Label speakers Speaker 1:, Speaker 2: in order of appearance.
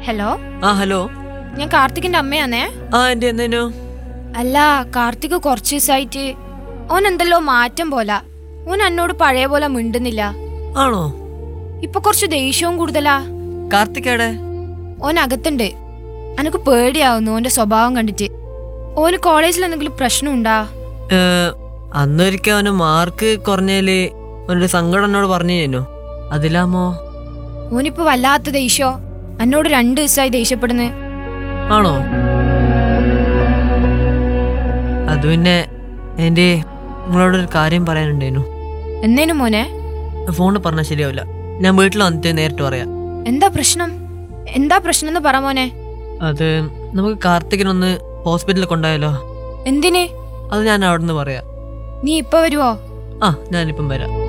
Speaker 1: hello
Speaker 2: ആ hello
Speaker 1: ഞാൻ കാർത്തികിന്റെ അമ്മയാണേ
Speaker 2: ആ എന്റെ എന്തേനു
Speaker 1: അല്ല കാർത്തിക് കുറച്ച് ദിവസമായിട്ട് ഓൻ എന്തല്ലോ മാറ്റം പോല ഓൻ എന്നോട് പഴയ പോലെ മിണ്ടുന്നില്ല
Speaker 2: ആണോ
Speaker 1: ഇപ്പൊ കുറച്ച് ദേഷ്യവും കൂടുതലാ
Speaker 2: കാർത്തികേടെ
Speaker 1: ഓൻ അകത്തുണ്ട് എനക്ക് പേടിയാവുന്നു ഓന്റെ സ്വഭാവം കണ്ടിട്ട് ഓന് കോളേജിൽ എന്തെങ്കിലും പ്രശ്നമുണ്ടാ
Speaker 2: ഏ, അന്നൊരിക്കൽ അവന് മാർക്ക് കുറഞ്ഞേല് അവനൊരു സങ്കടം എന്നോട് പറഞ്ഞു തന്നു അതിലാമോ
Speaker 1: ഓനിപ്പോ വല്ലാത്ത ദേഷ്യോ എന്നോട് രണ്ടു ദിവസമായി ദേഷ്യപ്പെടുന്നു
Speaker 2: ആണോ അത് പിന്നെ എന്റെ നിങ്ങളോടൊരു കാര്യം പറയാനുണ്ടേനു
Speaker 1: എന്നേനും മോനെ
Speaker 2: ഫോണിൽ പറഞ്ഞാൽ ശരിയാവില്ല ഞാൻ വീട്ടിൽ വന്നിട്ട് നേരിട്ട് പറയാം
Speaker 1: എന്താ പ്രശ്നം എന്താ പ്രശ്നം എന്ന് പറ മോനെ
Speaker 2: അത് നമുക്ക് കാർത്തികിനൊന്ന് ഹോസ്പിറ്റലിൽ കൊണ്ടുപോയാലോ
Speaker 1: എന്തിന്
Speaker 2: അത് ഞാൻ അവിടെ നിന്ന് പറയാം
Speaker 1: നീ ഇപ്പൊ വരുവോ
Speaker 2: ആ ഞാനിപ്പം വരാം